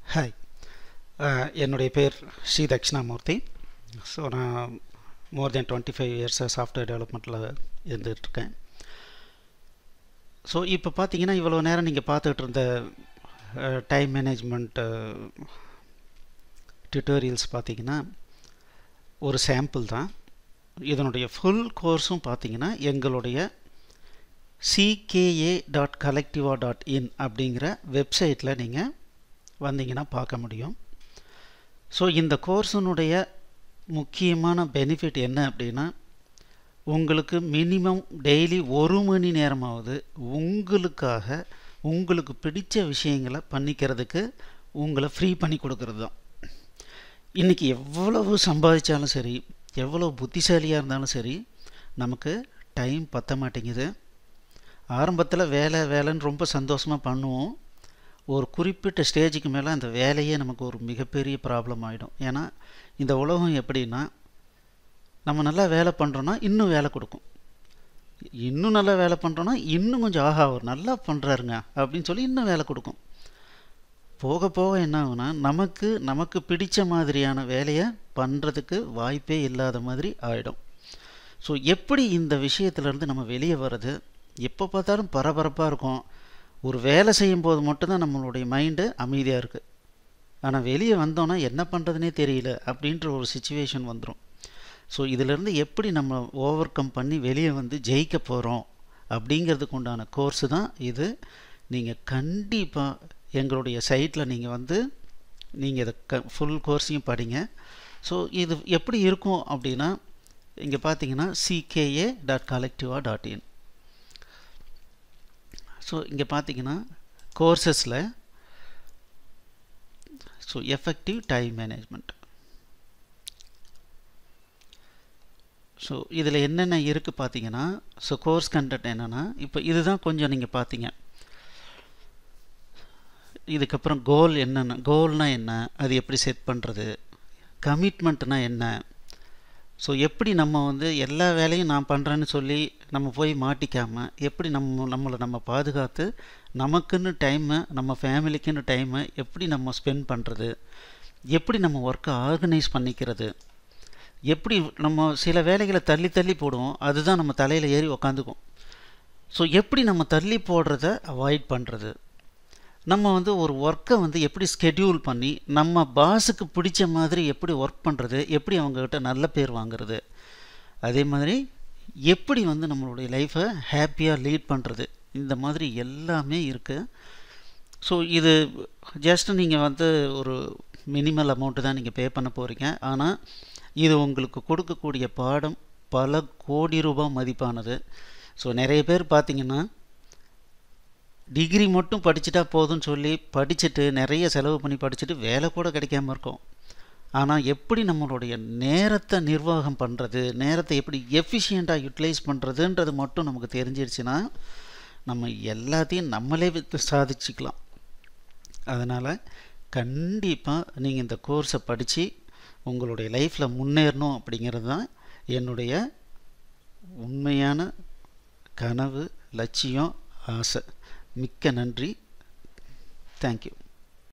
hi என்னுடைய பேர் Sri Dakshinamurthy so நான் மோர் தென் டுவெண்ட்டி ஃபைவ் இயர்ஸாக சாஃப்ட்வேர் டெவலப்மெண்ட்டில் இருந்துகிட்ருக்கேன் ஸோ இப்போ பார்த்தீங்கன்னா இவ்வளோ நேரம் நீங்கள் பார்த்துக்கிட்டு இருந்த டைம் மேனேஜ்மெண்ட் டியூட்டோரியல்ஸ் பார்த்தீங்கன்னா ஒரு சாம்பிள் தான் இதனுடைய ஃபுல் கோர்ஸும் பார்த்தீங்கன்னா எங்களுடைய சிகேஏ டாட் கலெக்டிவா டாட் இன் அப்படிங்கிற வெப்சைட்டில் நீங்கள் வந்தீங்கன்னா பார்க்க முடியும் ஸோ இந்த கோர்ஸினுடைய முக்கியமான பெனிஃபிட் என்ன அப்படின்னா உங்களுக்கு மினிமம் டெய்லி ஒரு மணி நேரமாவது உங்களுக்காக உங்களுக்கு பிடிச்ச விஷயங்களை பண்ணிக்கிறதுக்கு உங்களை ஃப்ரீ பண்ணி கொடுக்கறது தான் இன்றைக்கி எவ்வளவு சம்பாதிச்சாலும் சரி எவ்வளோ புத்திசாலியாக இருந்தாலும் சரி நமக்கு டைம் பத்த மாட்டேங்குது ஆரம்பத்தில் வேலை வேலைன்னு ரொம்ப சந்தோஷமாக பண்ணுவோம் ஒரு குறிப்பிட்ட ஸ்டேஜுக்கு மேலே அந்த வேலையே நமக்கு ஒரு மிகப்பெரிய ப்ராப்ளம் ஆகிடும் ஏன்னா இந்த உலகம் எப்படின்னா நம்ம நல்லா வேலை பண்ணுறோன்னா இன்னும் வேலை கொடுக்கும் இன்னும் நல்லா வேலை பண்ணுறோன்னா இன்னும் கொஞ்சம் ஆஹா அவர் நல்லா பண்ணுறாருங்க அப்படின்னு சொல்லி இன்னும் வேலை கொடுக்கும் போக போக என்ன ஆகுனா நமக்கு நமக்கு பிடிச்ச மாதிரியான வேலையை பண்ணுறதுக்கு வாய்ப்பே இல்லாத மாதிரி ஆகிடும் ஸோ எப்படி இந்த விஷயத்துலேருந்து நம்ம வெளியே வர்றது எப்போ பார்த்தாலும் பரபரப்பாக இருக்கும் ஒரு வேலை செய்யும் போது மட்டும்தான் நம்மளுடைய மைண்டு அமைதியாக இருக்குது ஆனால் வெளியே வந்தோன்னா என்ன பண்ணுறதுனே தெரியல அப்படின்ற ஒரு சுச்சுவேஷன் வந்துடும் ஸோ இதிலேருந்து எப்படி நம்ம ஓவர் கம் பண்ணி வெளியே வந்து ஜெயிக்க போகிறோம் அப்படிங்கிறதுக்கு உண்டான கோர்ஸு தான் இது நீங்கள் கண்டிப்பாக எங்களுடைய சைட்டில் நீங்கள் வந்து நீங்கள் இதை க ஃபுல் கோர்ஸையும் படிங்க ஸோ இது எப்படி இருக்கும் அப்படின்னா இங்கே பார்த்தீங்கன்னா சிகேஏ டாட் கலெக்டிவா டாட் இன் ஸோ இங்கே பார்த்தீங்கன்னா கோர்சஸில் so effective time management so இதில் என்னென்ன இருக்குது பார்த்தீங்கன்னா ஸோ கோர்ஸ் கண்டென்ட் என்னென்னா இப்போ இதுதான் கொஞ்சம் நீங்கள் பார்த்தீங்க இதுக்கப்புறம் கோல் என்னென்ன கோல்னால் என்ன அது எப்படி செட் பண்ணுறது கமிட்மெண்ட்னா என்ன ஸோ எப்படி நம்ம வந்து எல்லா வேலையும் நான் பண்ணுறேன்னு சொல்லி நம்ம போய் மாட்டிக்காமல் எப்படி நம்ம நம்மளை நம்ம பாதுகாத்து நமக்குன்னு டைமை நம்ம ஃபேமிலிக்குன்னு டைமை எப்படி நம்ம ஸ்பெண்ட் பண்ணுறது எப்படி நம்ம ஒர்க்கை ஆர்கனைஸ் பண்ணிக்கிறது எப்படி நம்ம சில வேலைகளை தள்ளி தள்ளி போடுவோம் அதுதான் நம்ம தலையில் ஏறி உக்காந்துக்கும் ஸோ எப்படி நம்ம தள்ளி போடுறத அவாய்ட் பண்ணுறது நம்ம வந்து ஒரு ஒர்க்கை வந்து எப்படி ஸ்கெடியூல் பண்ணி நம்ம பாஸுக்கு பிடிச்ச மாதிரி எப்படி ஒர்க் பண்ணுறது எப்படி அவங்கக்கிட்ட நல்ல பேர் வாங்குறது அதே மாதிரி எப்படி வந்து நம்மளுடைய லைஃப்பை ஹாப்பியாக லீட் பண்ணுறது இந்த மாதிரி எல்லாமே இருக்குது ஸோ இது ஜஸ்ட் நீங்கள் வந்து ஒரு மினிமல் அமௌண்ட்டு தான் நீங்கள் பே பண்ண போகிறீங்க ஆனால் இது உங்களுக்கு கொடுக்கக்கூடிய பாடம் பல கோடி ரூபாய் மதிப்பானது ஸோ நிறைய பேர் பார்த்திங்கன்னா டிகிரி மட்டும் படிச்சுட்டா போதும்னு சொல்லி படிச்சுட்டு நிறைய செலவு பண்ணி படிச்சுட்டு வேலை கூட கிடைக்காம இருக்கும் ஆனால் எப்படி நம்மளுடைய நேரத்தை நிர்வாகம் பண்ணுறது நேரத்தை எப்படி எஃபிஷியண்ட்டாக யூட்டிலைஸ் பண்ணுறதுன்றது மட்டும் நமக்கு தெரிஞ்சிருச்சுன்னா நம்ம எல்லாத்தையும் நம்மளே சாதிச்சுக்கலாம் அதனால் கண்டிப்பாக நீங்கள் இந்த கோர்ஸை படித்து உங்களுடைய லைஃப்பில் முன்னேறணும் அப்படிங்கிறது தான் என்னுடைய உண்மையான கனவு லட்சியம் ஆசை மிக்க நன்றி தேங்க்யூ